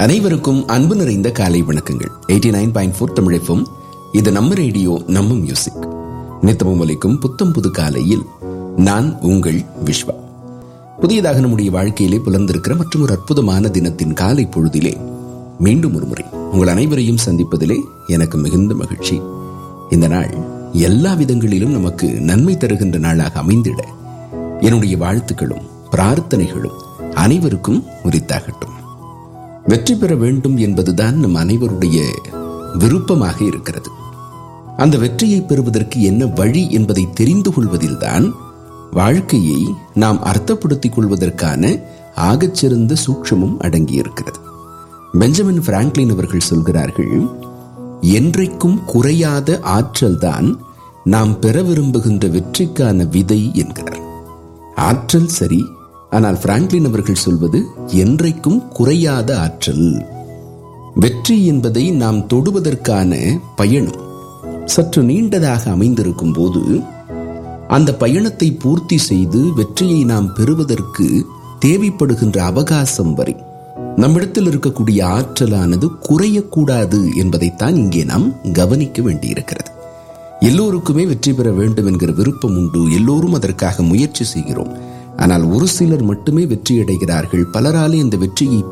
அனைவருக்கும் அன்பு நிறைந்த காலை வணக்கங்கள் எயிட்டி நைன் பாயிண்ட் ஃபோர் தமிழப்பும் இது நம்ம ரேடியோ நம்ம மியூசிக் நித்தமும் ஒலிக்கும் புத்தம் புது காலையில் நான் உங்கள் விஸ்வா புதியதாக நம்முடைய வாழ்க்கையிலே புலர்ந்திருக்கிற மற்றும் ஒரு அற்புதமான தினத்தின் காலை பொழுதிலே மீண்டும் ஒரு முறை உங்கள் அனைவரையும் சந்திப்பதிலே எனக்கு மிகுந்த மகிழ்ச்சி இந்த நாள் எல்லா விதங்களிலும் நமக்கு நன்மை தருகின்ற நாளாக அமைந்திட என்னுடைய வாழ்த்துக்களும் பிரார்த்தனைகளும் அனைவருக்கும் உரித்தாகட்டும் வெற்றி பெற வேண்டும் என்பதுதான் நம் அனைவருடைய விருப்பமாக இருக்கிறது அந்த வெற்றியை பெறுவதற்கு என்ன வழி என்பதை தெரிந்து கொள்வதில்தான் வாழ்க்கையை நாம் அர்த்தப்படுத்திக் கொள்வதற்கான ஆகச்சிறந்த சூட்சமும் அடங்கியிருக்கிறது பெஞ்சமின் பிராங்க்லின் அவர்கள் சொல்கிறார்கள் என்றைக்கும் குறையாத ஆற்றல்தான் நாம் பெற விரும்புகின்ற வெற்றிக்கான விதை என்கிறார் ஆற்றல் சரி ஆனால் பிராங்க்லின் அவர்கள் சொல்வது என்றைக்கும் குறையாத ஆற்றல் வெற்றி என்பதை நாம் தொடுவதற்கான பயணம் சற்று நீண்டதாக அமைந்திருக்கும் போது அந்த பயணத்தை பூர்த்தி செய்து வெற்றியை நாம் பெறுவதற்கு தேவைப்படுகின்ற அவகாசம் வரை நம்மிடத்தில் இருக்கக்கூடிய ஆற்றலானது குறையக்கூடாது என்பதைத்தான் இங்கே நாம் கவனிக்க வேண்டியிருக்கிறது எல்லோருக்குமே வெற்றி பெற வேண்டும் என்கிற விருப்பம் உண்டு எல்லோரும் அதற்காக முயற்சி செய்கிறோம் ஆனால் ஒரு சிலர் மட்டுமே வெற்றி அடைகிறார்கள் பலராலே அந்த வெற்றியை